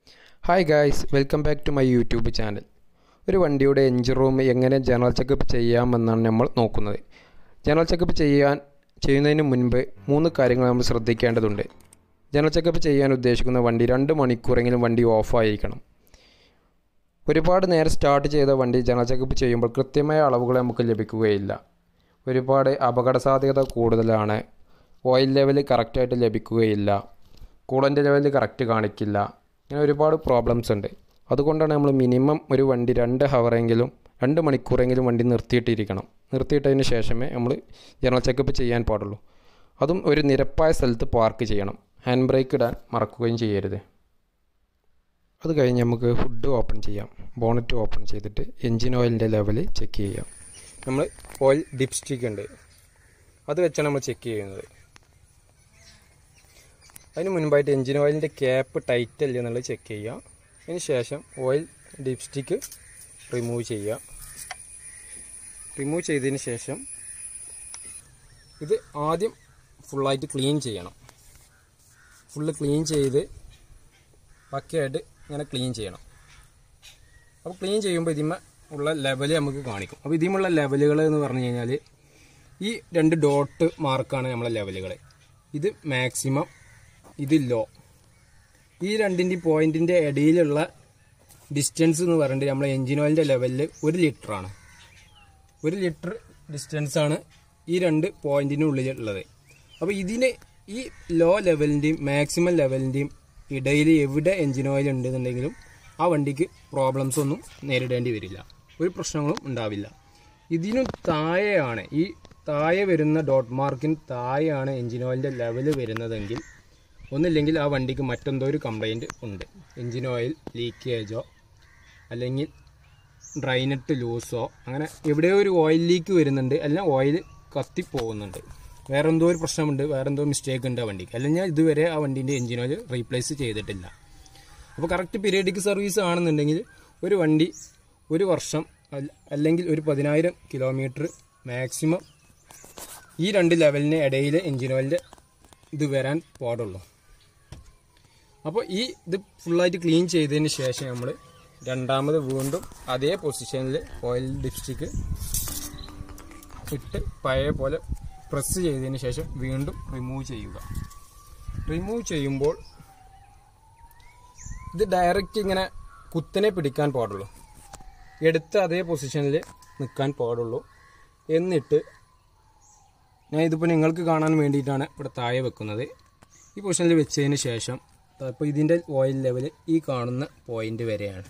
hi guys welcome back to my YouTube channel ഒരു വണ്ടിയുടെ engine room എങ്ങനെ general checkup ചെയ്യാമെന്നാണ് നമ്മൾ നോക്കുന്നത് ജനറൽ ചെക്കപ്പ് ചെയ്യാൻ ചെയ്യുന്നതിന് മുൻപ് മൂന്ന് കാര്യങ്ങൾ നമ്മൾ ശ്രദ്ധിക്കേണ്ടതുണ്ട് ജനറൽ ചെക്കപ്പ് ചെയ്യാൻ ഉദ്ദേശിക്കുന്ന വണ്ടി രണ്ട് മണിക്കൂറെങ്കിലും വണ്ടി ഓഫായിരിക്കണം ഒരുപാട് നേരം സ്റ്റാർട്ട് ചെയ്ത വണ്ടി ജനറൽ ചെക്കപ്പ് ചെയ്യുമ്പോൾ കൃത്യമായ അളവുകൾ നമുക്ക് ലഭിക്കുകയില്ല ഒരുപാട് അപകട സാധ്യത കൂടുതലാണ് ഓയിൽ ലെവൽ കറക്റ്റായിട്ട് ലഭിക്കുകയില്ല കൂളൻ്റെ ലെവൽ കറക്റ്റ് കാണിക്കില്ല ഇങ്ങനെ ഒരുപാട് പ്രോബ്ലംസ് ഉണ്ട് അതുകൊണ്ടാണ് നമ്മൾ മിനിമം ഒരു വണ്ടി രണ്ട് ഹവറെങ്കിലും രണ്ട് മണിക്കൂറെങ്കിലും വണ്ടി നിർത്തിയിട്ടിരിക്കണം നിർത്തിയിട്ടതിന് ശേഷമേ നമ്മൾ ജനറൽ ചെക്കപ്പ് ചെയ്യാൻ പാടുള്ളൂ അതും ഒരു നിരപ്പായ സ്ഥലത്ത് പാർക്ക് ചെയ്യണം ഹാൻഡ് ബ്രേക്ക് ഇടാൻ മറക്കുകയും ചെയ്യരുത് അത് കഴിഞ്ഞ് നമുക്ക് ഫുഡ് ഓപ്പൺ ചെയ്യാം ബോണറ്റ് ഓപ്പൺ ചെയ്തിട്ട് എൻജിൻ ഓയിലിൻ്റെ ലെവൽ ചെക്ക് ചെയ്യാം നമ്മൾ ഓയിൽ ഡിപ്സ്റ്റിക് ഉണ്ട് അത് വെച്ചാണ് നമ്മൾ ചെക്ക് ചെയ്യുന്നത് അതിന് മുൻപായിട്ട് എൻജിൻ ഓയിലിൻ്റെ ക്യാപ്പ് ടൈറ്റ് അല്ലേ എന്നുള്ളത് ചെക്ക് ചെയ്യുക അതിന് ശേഷം ഓയിൽ ഡിപ്സ്റ്റിക്ക് റിമൂവ് ചെയ്യുക റിമൂവ് ചെയ്തതിന് ശേഷം ഇത് ആദ്യം ഫുള്ളായിട്ട് ക്ലീൻ ചെയ്യണം ഫുള്ള് ക്ലീൻ ചെയ്ത് പക്കയായിട്ട് ഇങ്ങനെ ക്ലീൻ ചെയ്യണം അപ്പോൾ ക്ലീൻ ചെയ്യുമ്പോൾ ഇതിമ ഉള്ള ലെവൽ നമുക്ക് കാണിക്കും അപ്പോൾ ഇതിമുള്ള ലെവലുകൾ എന്ന് പറഞ്ഞു കഴിഞ്ഞാൽ ഈ രണ്ട് ഡോട്ട് മാർക്കാണ് നമ്മളെ ലെവലുകൾ ഇത് മാക്സിമം ഇത് ലോ ഈ രണ്ടിൻ്റെ പോയിന്റിൻ്റെ ഇടയിലുള്ള ഡിസ്റ്റൻസ് എന്ന് പറയുന്നത് നമ്മളെ എൻജിൻ ഓയിലിൻ്റെ ലെവലിൽ ഒരു ലിറ്ററാണ് ഒരു ലിറ്റർ ഡിസ്റ്റൻസ് ആണ് ഈ രണ്ട് പോയിന്റിനുള്ളിലുള്ളത് അപ്പോൾ ഇതിന് ഈ ലോ ലെവലിൻ്റെയും മാക്സിമം ലെവലിൻ്റെയും ഇടയിൽ എവിടെ എൻജിൻ ഓയിൽ ഉണ്ടെന്നുണ്ടെങ്കിലും ആ വണ്ടിക്ക് പ്രോബ്ലംസ് ഒന്നും നേരിടേണ്ടി വരില്ല ഒരു പ്രശ്നങ്ങളും ഉണ്ടാവില്ല ഇതിനു താഴെയാണ് ഈ താഴെ വരുന്ന ഡോട്ട് മാർക്കിന് താഴെയാണ് എൻജിൻ ഓയിലിൻ്റെ ലെവൽ വരുന്നതെങ്കിൽ ഒന്നില്ലെങ്കിൽ ആ വണ്ടിക്ക് മറ്റെന്തോ ഒരു കംപ്ലൈൻറ്റ് ഉണ്ട് എൻജിൻ ഓയിൽ ലീക്കേജോ അല്ലെങ്കിൽ ഡ്രൈനറ്റ് ലൂസോ അങ്ങനെ എവിടെയോ ഒരു ഓയിൽ ലീക്ക് വരുന്നുണ്ട് അല്ലെങ്കിൽ ഓയിൽ കത്തി പോകുന്നുണ്ട് വേറെ എന്തോ ഒരു പ്രശ്നമുണ്ട് വേറെ എന്തോ മിസ്റ്റേക്ക് ഉണ്ട് ആ വണ്ടിക്ക് അല്ലെങ്കിൽ ഞാൻ ഇതുവരെ ആ വണ്ടീൻ്റെ എൻജിൻ ഓയിൽ റീപ്ലേസ് ചെയ്തിട്ടില്ല അപ്പോൾ കറക്റ്റ് പീരിയഡിക് സർവീസ് ആണെന്നുണ്ടെങ്കിൽ ഒരു വണ്ടി ഒരു വർഷം അല്ല- അല്ലെങ്കിൽ ഒരു പതിനായിരം കിലോമീറ്റർ മാക്സിമം ഈ രണ്ട് ലെവലിന് ഇടയിൽ എൻജിൻ ഓയിലിൻ്റെ ഇത് വരാൻ പാടുള്ളൂ അപ്പോൾ ഈ ഇത് ഫുള്ളായിട്ട് ക്ലീൻ ചെയ്തതിന് ശേഷം നമ്മൾ രണ്ടാമത് വീണ്ടും അതേ പൊസിഷനിൽ ഓയിൽ ഡിപ്സ്റ്റിക്ക് ഇട്ട് പഴയ പോലെ പ്രസ് ചെയ്തതിന് ശേഷം വീണ്ടും റിമൂവ് ചെയ്യുക റിമൂവ് ചെയ്യുമ്പോൾ ഇത് ഡയറക്റ്റ് ഇങ്ങനെ കുത്തനെ പിടിക്കാൻ പാടുള്ളൂ എടുത്ത് അതേ പൊസിഷനിൽ നിൽക്കാൻ പാടുള്ളൂ എന്നിട്ട് ഞാൻ ഇതിപ്പോൾ നിങ്ങൾക്ക് കാണാൻ വേണ്ടിയിട്ടാണ് ഇവിടെ താഴെ വെക്കുന്നത് ഈ പൊസിഷനിൽ വെച്ചതിന് ശേഷം ഇപ്പോൾ ഇതിൻ്റെ ഓയിൽ ലെവൽ ഈ കാണുന്ന പോയിന്റ് വരെയാണ്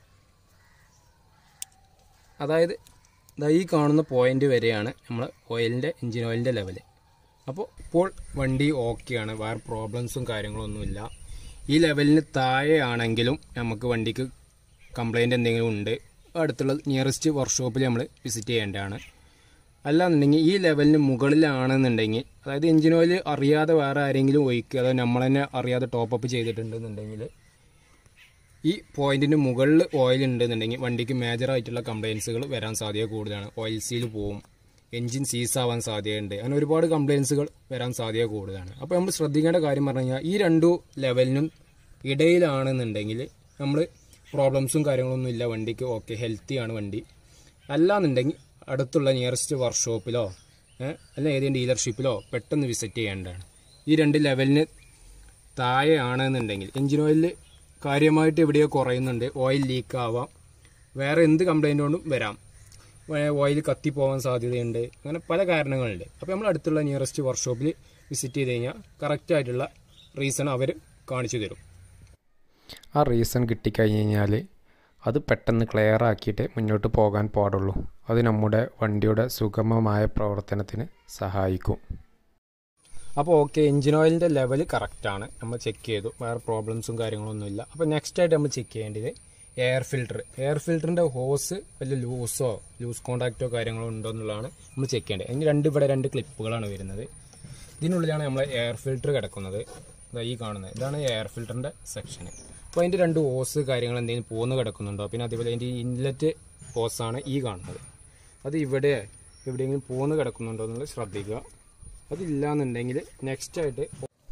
അതായത് ദാ ഈ കാണുന്ന പോയിന്റ് വരെയാണ് നമ്മൾ ഓയിലിൻ്റെ എൻജിൻ ഓയിലിൻ്റെ ലെവൽ അപ്പോൾ ഇപ്പോൾ വണ്ടി ഓക്കെയാണ് വേറെ പ്രോബ്ലംസും കാര്യങ്ങളൊന്നുമില്ല ഈ ലെവലിന് താഴെ ആണെങ്കിലും നമുക്ക് വണ്ടിക്ക് കംപ്ലൈൻറ്റ് എന്തെങ്കിലും ഉണ്ട് അടുത്തുള്ള നിയറസ്റ്റ് വർക്ക്ഷോപ്പിൽ നമ്മൾ വിസിറ്റ് ചെയ്യേണ്ടതാണ് അല്ലാന്നുണ്ടെങ്കിൽ ഈ ലെവലിന് മുകളിലാണെന്നുണ്ടെങ്കിൽ അതായത് എഞ്ചിൻ ഓയിൽ അറിയാതെ വേറെ ആരെങ്കിലും ഒഴിക്കുക അതോ നമ്മൾ തന്നെ അറിയാതെ ടോപ്പ് അപ്പ് ചെയ്തിട്ടുണ്ടെന്നുണ്ടെങ്കിൽ ഈ പോയിന്റിന് മുകളിൽ ഓയിൽ ഉണ്ടെന്നുണ്ടെങ്കിൽ വണ്ടിക്ക് മേജർ ആയിട്ടുള്ള കംപ്ലയിൻസുകൾ വരാൻ സാധ്യത കൂടുതലാണ് ഓയിൽ സീൽ പോവും എൻജിൻ സീസ് ആവാൻ സാധ്യതയുണ്ട് അങ്ങനെ ഒരുപാട് കംപ്ലയിൻസുകൾ വരാൻ സാധ്യത കൂടുതലാണ് അപ്പോൾ നമ്മൾ ശ്രദ്ധിക്കേണ്ട കാര്യം പറഞ്ഞു കഴിഞ്ഞാൽ ഈ രണ്ടു ലെവലിനും ഇടയിലാണെന്നുണ്ടെങ്കിൽ നമ്മൾ പ്രോബ്ലംസും കാര്യങ്ങളൊന്നും ഇല്ല വണ്ടിക്ക് ഓക്കെ ഹെൽത്തിയാണ് വണ്ടി അല്ലാന്നുണ്ടെങ്കിൽ അടുത്തുള്ള നിയറസ്റ്റ് വർക്ക്ഷോപ്പിലോ അല്ലെങ്കിൽ ഏതെങ്കിലും ഡീലർഷിപ്പിലോ പെട്ടെന്ന് വിസിറ്റ് ചെയ്യേണ്ടതാണ് ഈ രണ്ട് ലെവലിന് താഴെ ആണെന്നുണ്ടെങ്കിൽ എഞ്ചിൻ ഓയിലിൽ കാര്യമായിട്ട് എവിടെയോ കുറയുന്നുണ്ട് ഓയിൽ ലീക്ക് ആവാം വേറെ എന്ത് കംപ്ലൈൻറ്റ് കൊണ്ടും വരാം ഓയിൽ കത്തിപ്പോവാൻ സാധ്യതയുണ്ട് അങ്ങനെ പല കാരണങ്ങളുണ്ട് അപ്പോൾ നമ്മൾ അടുത്തുള്ള നിയറസ്റ്റ് വർക്ക്ഷോപ്പിൽ വിസിറ്റ് ചെയ്ത് കഴിഞ്ഞാൽ കറക്റ്റ് ആയിട്ടുള്ള റീസൺ അവർ കാണിച്ചു തരും ആ റീസൺ കിട്ടിക്കഴിഞ്ഞ് കഴിഞ്ഞാൽ അത് പെട്ടെന്ന് ക്ലിയർ ആക്കിയിട്ട് മുന്നോട്ട് പോകാൻ പാടുള്ളൂ അത് നമ്മുടെ വണ്ടിയുടെ സുഗമമായ പ്രവർത്തനത്തിന് സഹായിക്കും അപ്പോൾ ഓക്കെ എഞ്ചിൻ ഓയിലിൻ്റെ ലെവൽ കറക്റ്റാണ് നമ്മൾ ചെക്ക് ചെയ്തു വേറെ പ്രോബ്ലംസും കാര്യങ്ങളൊന്നുമില്ല അപ്പോൾ നെക്സ്റ്റ് ആയിട്ട് നമ്മൾ ചെക്ക് ചെയ്യേണ്ടത് എയർ ഫിൽറ്റർ എയർ ഫിൽറ്ററിൻ്റെ ഹോസ് വല്ല ലൂസോ ലൂസ് കോണ്ടാക്റ്റോ കാര്യങ്ങളോ ഉണ്ടോ എന്നുള്ളതാണ് നമ്മൾ ചെക്ക് ചെയ്യേണ്ടത് അതിന് രണ്ട് ഇവിടെ രണ്ട് ക്ലിപ്പുകളാണ് വരുന്നത് ഇതിനുള്ളിലാണ് നമ്മൾ എയർ ഫിൽറ്റർ കിടക്കുന്നത് ദാ ഈ കാണുന്നത് ഇതാണ് എയർ ഫിൽറ്ററിൻ്റെ സെക്ഷൻ അപ്പോൾ അതിൻ്റെ രണ്ട് ഹോസ് കാര്യങ്ങൾ എന്തെങ്കിലും പോന്ന് കിടക്കുന്നുണ്ടോ പിന്നെ അതേപോലെ അതിൻ്റെ ഇൻലെറ്റ് ഹോസാണ് ഈ കാണുന്നത് അത് ഇവിടെ എവിടെയെങ്കിലും പോന്ന് കിടക്കുന്നുണ്ടോ എന്നുള്ളത് ശ്രദ്ധിക്കുക അതില്ല എന്നുണ്ടെങ്കിൽ നെക്സ്റ്റ് ആയിട്ട്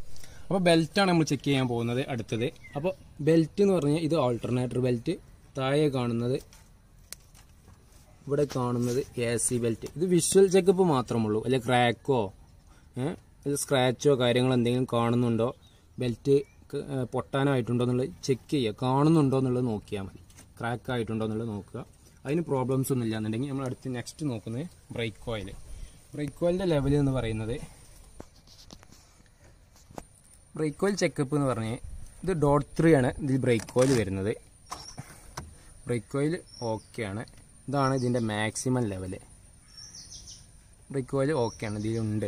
അപ്പോൾ ബെൽറ്റാണ് നമ്മൾ ചെക്ക് ചെയ്യാൻ പോകുന്നത് അടുത്തത് അപ്പോൾ ബെൽറ്റ് എന്ന് പറഞ്ഞാൽ ഇത് ആൾട്ടർനേറ്റർ ബെൽറ്റ് താഴെ കാണുന്നത് ഇവിടെ കാണുന്നത് എ സി ബെൽറ്റ് ഇത് വിഷ്വൽ ചെക്കപ്പ് മാത്രമുള്ളൂ അല്ലെ ക്രാക്കോ സ്ക്രാച്ചോ കാര്യങ്ങളോ എന്തെങ്കിലും കാണുന്നുണ്ടോ ബെൽറ്റ് പൊട്ടാനായിട്ടുണ്ടോ എന്നുള്ളത് ചെക്ക് ചെയ്യുക കാണുന്നുണ്ടോ എന്നുള്ളത് നോക്കിയാൽ മതി ക്രാക്ക് ആയിട്ടുണ്ടോ എന്നുള്ളത് നോക്കുക അതിന് പ്രോബ്ലംസ് ഒന്നും ഇല്ല എന്നുണ്ടെങ്കിൽ നമ്മൾ അടുത്ത് നെക്സ്റ്റ് നോക്കുന്നത് ബ്രേക്ക് ഓയിൽ ബ്രേക്ക് ഓയിലിൻ്റെ ലെവൽ എന്ന് പറയുന്നത് ബ്രേക്ക് ഓയിൽ ചെക്കപ്പ് എന്ന് പറഞ്ഞാൽ ഇത് ഡോട്ട് ത്രീ ആണ് ഇതിൽ ബ്രേക്ക് ഓയിൽ വരുന്നത് ബ്രേക്ക് ഓയിൽ ഓക്കെയാണ് ഇതാണ് ഇതിൻ്റെ മാക്സിമം ലെവല് ബ്രേക്ക് ഓയിൽ ഓക്കെയാണ് ഇതിലുണ്ട്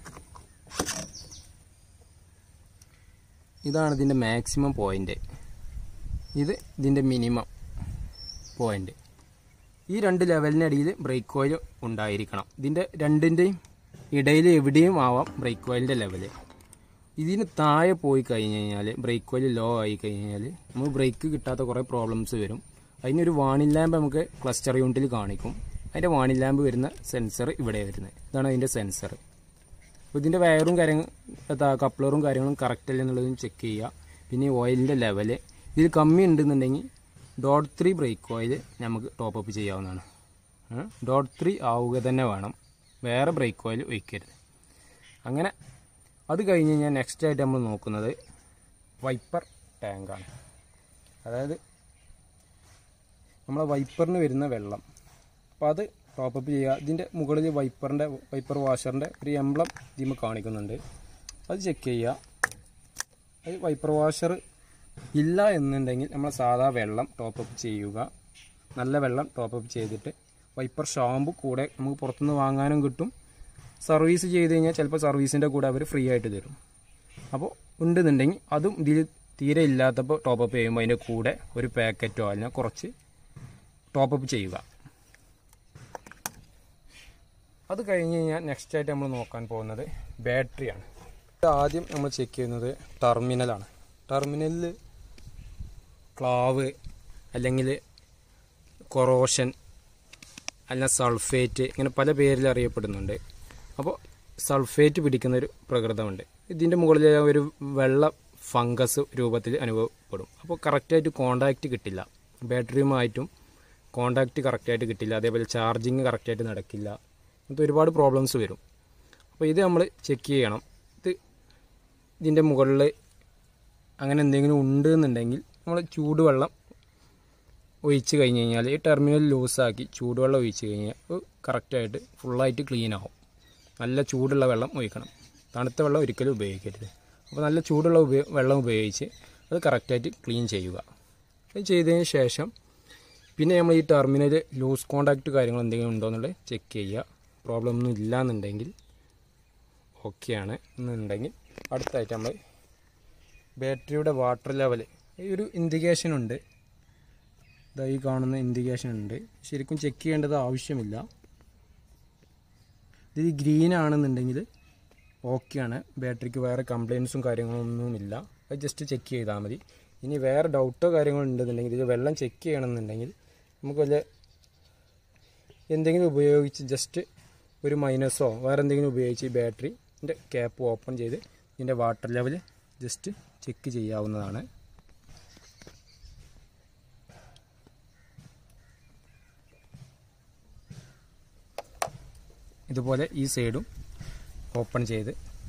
ഇതാണ് ഇതിൻ്റെ മാക്സിമം പോയിൻ്റ് ഇത് ഇതിൻ്റെ മിനിമം പോയിൻ്റ് ഈ രണ്ട് ലെവലിനടിയിൽ ബ്രേക്ക് ഓയിൽ ഉണ്ടായിരിക്കണം ഇതിൻ്റെ രണ്ടിൻ്റെയും ഇടയിൽ എവിടെയും ആവാം ബ്രേക്ക് ഓയിലിൻ്റെ ലെവല് ഇതിന് താഴെ പോയി കഴിഞ്ഞ് കഴിഞ്ഞാൽ ബ്രേക്ക് ഓയിൽ ലോ ആയി കഴിഞ്ഞാൽ നമുക്ക് ബ്രേക്ക് കിട്ടാത്ത കുറേ പ്രോബ്ലംസ് വരും അതിനൊരു വാണിംഗ് ലാമ്പ് നമുക്ക് ക്ലസ്റ്റർ യൂണിറ്റിൽ കാണിക്കും അതിൻ്റെ വാണിംഗ് ലാമ്പ് വരുന്ന സെൻസർ ഇവിടെ വരുന്നത് ഇതാണ് അതിൻ്റെ സെൻസർ അപ്പോൾ ഇതിൻ്റെ വയറും കാര്യങ്ങൾ കപ്ലറും കാര്യങ്ങളും കറക്റ്റ് അല്ല എന്നുള്ളതും ചെക്ക് ചെയ്യുക പിന്നെ ഈ ഓയിലിൻ്റെ ലെവല് ഇതിൽ കമ്മി ഉണ്ടെന്നുണ്ടെങ്കിൽ ഡോട്ട് ത്രീ ബ്രേക്ക് ഓയിൽ നമുക്ക് ടോപ്പ് അപ്പ് ചെയ്യാവുന്നതാണ് ഡോട്ട് ത്രീ ആവുക തന്നെ വേണം വേറെ ബ്രേക്ക് ഓയിൽ ഒഴിക്കരുത് അങ്ങനെ അത് കഴിഞ്ഞ് കഴിഞ്ഞാൽ നെക്സ്റ്റ് ആയിട്ട് നമ്മൾ നോക്കുന്നത് വൈപ്പർ ടാങ്കാണ് അതായത് നമ്മളെ വൈപ്പറിന് വരുന്ന വെള്ളം അപ്പോൾ അത് ടോപ്പ് അപ്പ് ചെയ്യുക ഇതിൻ്റെ മുകളിൽ വൈപ്പറിൻ്റെ വൈപ്പർ വാഷറിൻ്റെ ഒരു എംബ്ലം ഇതിമ കാണിക്കുന്നുണ്ട് അത് ചെക്ക് ചെയ്യുക അത് വൈപ്പർ വാഷർ ഇല്ല എന്നുണ്ടെങ്കിൽ നമ്മൾ സാധാ വെള്ളം ടോപ്പ് അപ്പ് ചെയ്യുക നല്ല വെള്ളം ടോപ്പ് അപ്പ് ചെയ്തിട്ട് വൈപ്പർ ഷാമ്പു കൂടെ നമുക്ക് പുറത്തുനിന്ന് വാങ്ങാനും കിട്ടും സർവീസ് ചെയ്ത് കഴിഞ്ഞാൽ ചിലപ്പോൾ സർവീസിൻ്റെ കൂടെ അവർ ഫ്രീ ആയിട്ട് തരും അപ്പോൾ ഉണ്ടെന്നുണ്ടെങ്കിൽ അതും ഇതിൽ തീരെ ഇല്ലാത്തപ്പോൾ ടോപ്പ് അപ്പ് ചെയ്യുമ്പോൾ അതിൻ്റെ കൂടെ ഒരു പാക്കറ്റോ അല്ലെങ്കിൽ കുറച്ച് ടോപ്പ് അപ്പ് ചെയ്യുക അത് കഴിഞ്ഞ് കഴിഞ്ഞാൽ നെക്സ്റ്റ് ആയിട്ട് നമ്മൾ നോക്കാൻ പോകുന്നത് ബാറ്ററിയാണ് ആദ്യം നമ്മൾ ചെക്ക് ചെയ്യുന്നത് ടെർമിനലാണ് ടെർമിനലിൽ ക്ലാവ് അല്ലെങ്കിൽ കൊറോഷൻ അല്ലെങ്കിൽ സൾഫേറ്റ് ഇങ്ങനെ പല പേരിൽ അറിയപ്പെടുന്നുണ്ട് അപ്പോൾ സൾഫേറ്റ് പിടിക്കുന്ന ഒരു പ്രകൃതമുണ്ട് ഇതിൻ്റെ മുകളിൽ ഒരു വെള്ള ഫംഗസ് രൂപത്തിൽ അനുഭവപ്പെടും അപ്പോൾ കറക്റ്റായിട്ട് കോണ്ടാക്റ്റ് കിട്ടില്ല ബാറ്ററിയുമായിട്ടും കോണ്ടാക്റ്റ് കറക്റ്റായിട്ട് കിട്ടില്ല അതേപോലെ ചാർജിങ് കറക്റ്റായിട്ട് നടക്കില്ല അങ്ങനത്തെ ഒരുപാട് പ്രോബ്ലംസ് വരും അപ്പോൾ ഇത് നമ്മൾ ചെക്ക് ചെയ്യണം ഇത് ഇതിൻ്റെ മുകളിൽ അങ്ങനെ എന്തെങ്കിലും ഉണ്ട് എന്നുണ്ടെങ്കിൽ നമ്മൾ ചൂടുവെള്ളം ഒഴിച്ച് കഴിഞ്ഞ് കഴിഞ്ഞാൽ ഈ ടെർമിനൽ ലൂസാക്കി ചൂടുവെള്ളം ഒഴിച്ച് കഴിഞ്ഞാൽ കറക്റ്റായിട്ട് ഫുള്ളായിട്ട് ക്ലീൻ ആവും നല്ല ചൂടുള്ള വെള്ളം ഒഴിക്കണം തണുത്ത വെള്ളം ഒരിക്കലും ഉപയോഗിക്കരുത് അപ്പോൾ നല്ല ചൂടുള്ള ഉപയോ വെള്ളം ഉപയോഗിച്ച് അത് കറക്റ്റായിട്ട് ക്ലീൻ ചെയ്യുക അത് ചെയ്തതിന് ശേഷം പിന്നെ നമ്മൾ ഈ ടെർമിനൽ ലൂസ് കോണ്ടാക്റ്റ് കാര്യങ്ങൾ എന്തെങ്കിലും ഉണ്ടോ എന്നുള്ളത് ചെക്ക് ചെയ്യുക പ്രോബ്ലം ഒന്നും ഇല്ല എന്നുണ്ടെങ്കിൽ ഓക്കെയാണ് എന്നുണ്ടെങ്കിൽ അടുത്തായിട്ട് നമ്മൾ ബാറ്ററിയുടെ വാട്ടർ ലെവൽ ഈ ഒരു ഇൻഡിക്കേഷൻ ഉണ്ട് ഇതാ ഈ കാണുന്ന ഇൻഡിക്കേഷൻ ഉണ്ട് ശരിക്കും ചെക്ക് ചെയ്യേണ്ടത് ആവശ്യമില്ല ഇത് ഗ്രീൻ ആണെന്നുണ്ടെങ്കിൽ ഓക്കെയാണ് ബാറ്ററിക്ക് വേറെ കംപ്ലയിൻസും കാര്യങ്ങളൊന്നുമില്ല അത് ജസ്റ്റ് ചെക്ക് ചെയ്താൽ മതി ഇനി വേറെ ഡൗട്ടോ കാര്യങ്ങളോ ഉണ്ടെന്നുണ്ടെങ്കിൽ ഇത് വെള്ളം ചെക്ക് ചെയ്യണമെന്നുണ്ടെങ്കിൽ നമുക്ക് വല്ല എന്തെങ്കിലും ഉപയോഗിച്ച് ജസ്റ്റ് ഒരു മൈനസോ വേറെ എന്തെങ്കിലും ഉപയോഗിച്ച് ഈ ബാറ്ററിൻ്റെ ക്യാപ്പ് ഓപ്പൺ ചെയ്ത് ഇതിൻ്റെ വാട്ടർ ലെവൽ ജസ്റ്റ് ചെക്ക് ചെയ്യാവുന്നതാണ് ഇതുപോലെ ഈ സൈഡും ഓപ്പൺ ചെയ്ത്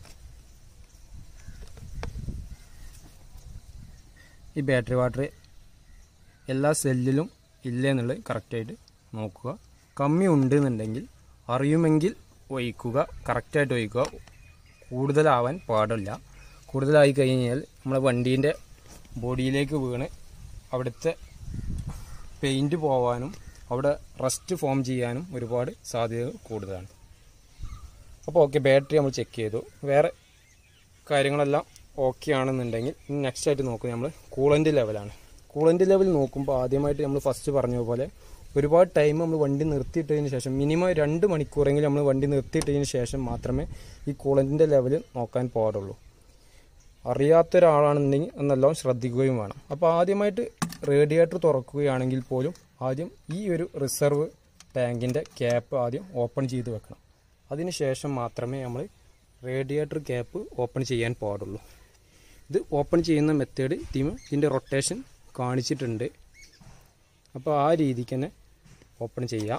ഈ ബാറ്ററി വാട്ടർ എല്ലാ സെല്ലിലും ഇല്ല എന്നുള്ളത് കറക്റ്റായിട്ട് നോക്കുക കമ്മി ഉണ്ട് എന്നുണ്ടെങ്കിൽ അറിയുമെങ്കിൽ ഒഴിക്കുക കറക്റ്റായിട്ട് ഒഴിക്കുക കൂടുതലാവാൻ പാടില്ല കൂടുതലായി കഴിഞ്ഞാൽ നമ്മളെ വണ്ടീൻ്റെ ബോഡിയിലേക്ക് വീണ് അവിടുത്തെ പെയിൻറ്റ് പോവാനും അവിടെ റസ്റ്റ് ഫോം ചെയ്യാനും ഒരുപാട് സാധ്യതകൾ കൂടുതലാണ് അപ്പോൾ ഓക്കെ ബാറ്ററി നമ്മൾ ചെക്ക് ചെയ്തു വേറെ കാര്യങ്ങളെല്ലാം ഓക്കെ ആണെന്നുണ്ടെങ്കിൽ നെക്സ്റ്റ് ആയിട്ട് നോക്കുന്നത് നമ്മൾ കൂളൻ്റ് ലെവലാണ് കൂളൻ്റ് ലെവൽ നോക്കുമ്പോൾ ആദ്യമായിട്ട് നമ്മൾ ഫസ്റ്റ് പറഞ്ഞ പോലെ ഒരുപാട് ടൈം നമ്മൾ വണ്ടി നിർത്തിയിട്ടതിന് ശേഷം മിനിമം രണ്ട് മണിക്കൂറെങ്കിലും നമ്മൾ വണ്ടി നിർത്തിയിട്ടതിന് ശേഷം മാത്രമേ ഈ കൂളൻറ്റിൻ്റെ ലെവൽ നോക്കാൻ പാടുള്ളൂ അറിയാത്ത ഒരാളാണെന്നുണ്ടെങ്കിൽ എന്നെല്ലാം ശ്രദ്ധിക്കുകയും വേണം അപ്പോൾ ആദ്യമായിട്ട് റേഡിയേറ്റർ തുറക്കുകയാണെങ്കിൽ പോലും ആദ്യം ഈ ഒരു റിസർവ് ടാങ്കിൻ്റെ ക്യാപ്പ് ആദ്യം ഓപ്പൺ ചെയ്ത് വെക്കണം അതിന് ശേഷം മാത്രമേ നമ്മൾ റേഡിയേറ്റർ ക്യാപ്പ് ഓപ്പൺ ചെയ്യാൻ പാടുള്ളൂ ഇത് ഓപ്പൺ ചെയ്യുന്ന മെത്തേഡ് ടീം ഇതിൻ്റെ റൊട്ടേഷൻ കാണിച്ചിട്ടുണ്ട് അപ്പോൾ ആ രീതിക്ക് തന്നെ ഓപ്പൺ ചെയ്യാം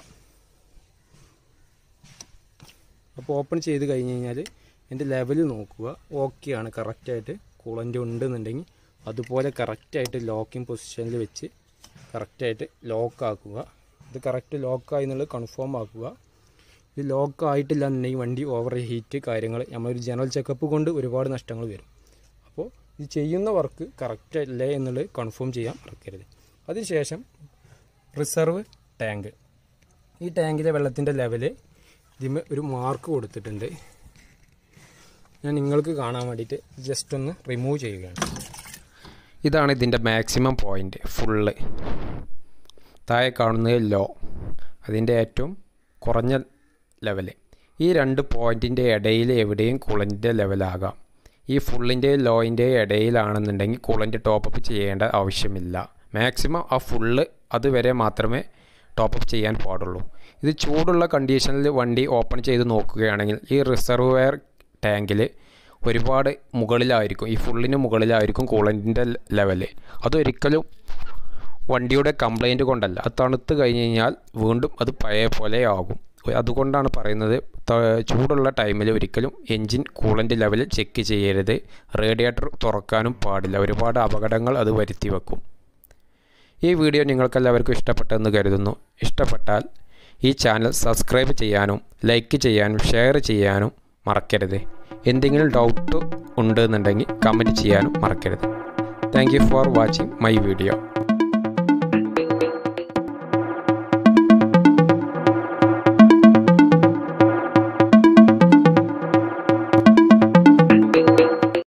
അപ്പോൾ ഓപ്പൺ ചെയ്ത് കഴിഞ്ഞ് കഴിഞ്ഞാൽ എൻ്റെ ലെവൽ നോക്കുക ഓക്കെ ആണ് കറക്റ്റായിട്ട് കൂളൻ്റ് ഉണ്ടെന്നുണ്ടെങ്കിൽ അതുപോലെ കറക്റ്റായിട്ട് ലോക്കിംഗ് പൊസിഷനിൽ വെച്ച് കറക്റ്റായിട്ട് ലോക്ക് ആക്കുക ഇത് കറക്റ്റ് ലോക്കായി എന്നുള്ളത് കൺഫേം ആക്കുക ഇത് ലോക്ക് ആയിട്ടില്ല എന്നുണ്ടെങ്കിൽ വണ്ടി ഓവർ ഹീറ്റ് കാര്യങ്ങൾ നമ്മളൊരു ജനറൽ ചെക്കപ്പ് കൊണ്ട് ഒരുപാട് നഷ്ടങ്ങൾ വരും അപ്പോൾ ഇത് ചെയ്യുന്ന വർക്ക് കറക്റ്റ് അല്ലേ എന്നുള്ളത് കൺഫേം ചെയ്യാൻ മറക്കരുത് അതിനുശേഷം റിസർവ് ടാങ്ക് ഈ ടാങ്കിലെ വെള്ളത്തിൻ്റെ ലെവല് ഇതിന് ഒരു മാർക്ക് കൊടുത്തിട്ടുണ്ട് ഞാൻ നിങ്ങൾക്ക് കാണാൻ വേണ്ടിയിട്ട് ജസ്റ്റ് ഒന്ന് റിമൂവ് ചെയ്യുകയാണ് ഇതാണ് ഇതിൻ്റെ മാക്സിമം പോയിൻ്റ് ഫുള്ള് താഴെ കാണുന്നത് ലോ അതിൻ്റെ ഏറ്റവും കുറഞ്ഞ ലെവല് ഈ രണ്ട് പോയിൻറ്റിൻ്റെ ഇടയിൽ എവിടെയും കുളൻ്റെ ലെവലാകാം ഈ ഫുള്ളിൻ്റെ ലോയിൻ്റെ ഇടയിലാണെന്നുണ്ടെങ്കിൽ കുളൻ്റെ ടോപ്പപ്പ് ചെയ്യേണ്ട ആവശ്യമില്ല മാക്സിമം ആ ഫുള്ള് അതുവരെ മാത്രമേ ടോപ്പപ്പ് ചെയ്യാൻ പാടുള്ളൂ ഇത് ചൂടുള്ള കണ്ടീഷനിൽ വണ്ടി ഓപ്പൺ ചെയ്ത് നോക്കുകയാണെങ്കിൽ ഈ റിസർവെയർ ടാങ്കിൽ ഒരുപാട് മുകളിലായിരിക്കും ഈ ഫുള്ളിന് മുകളിലായിരിക്കും കൂളൻറ്റിൻ്റെ ലെവല് അതൊരിക്കലും വണ്ടിയുടെ കംപ്ലൈൻറ്റ് കൊണ്ടല്ല അത് തണുത്ത് കഴിഞ്ഞ് കഴിഞ്ഞാൽ വീണ്ടും അത് പഴയ പോലെ ആകും അതുകൊണ്ടാണ് പറയുന്നത് ചൂടുള്ള ടൈമിൽ ഒരിക്കലും എൻജിൻ കൂളൻ്റ് ലെവൽ ചെക്ക് ചെയ്യരുത് റേഡിയേറ്റർ തുറക്കാനും പാടില്ല ഒരുപാട് അപകടങ്ങൾ അത് വരുത്തി വെക്കും ഈ വീഡിയോ നിങ്ങൾക്കെല്ലാവർക്കും ഇഷ്ടപ്പെട്ടെന്ന് കരുതുന്നു ഇഷ്ടപ്പെട്ടാൽ ഈ ചാനൽ സബ്സ്ക്രൈബ് ചെയ്യാനും ലൈക്ക് ചെയ്യാനും ഷെയർ ചെയ്യാനും മറക്കരുത് എന്തെങ്കിലും ഡൗട്ട് ഉണ്ടെന്നുണ്ടെങ്കിൽ കമൻറ്റ് ചെയ്യാനും മറക്കരുത് thank for watching my video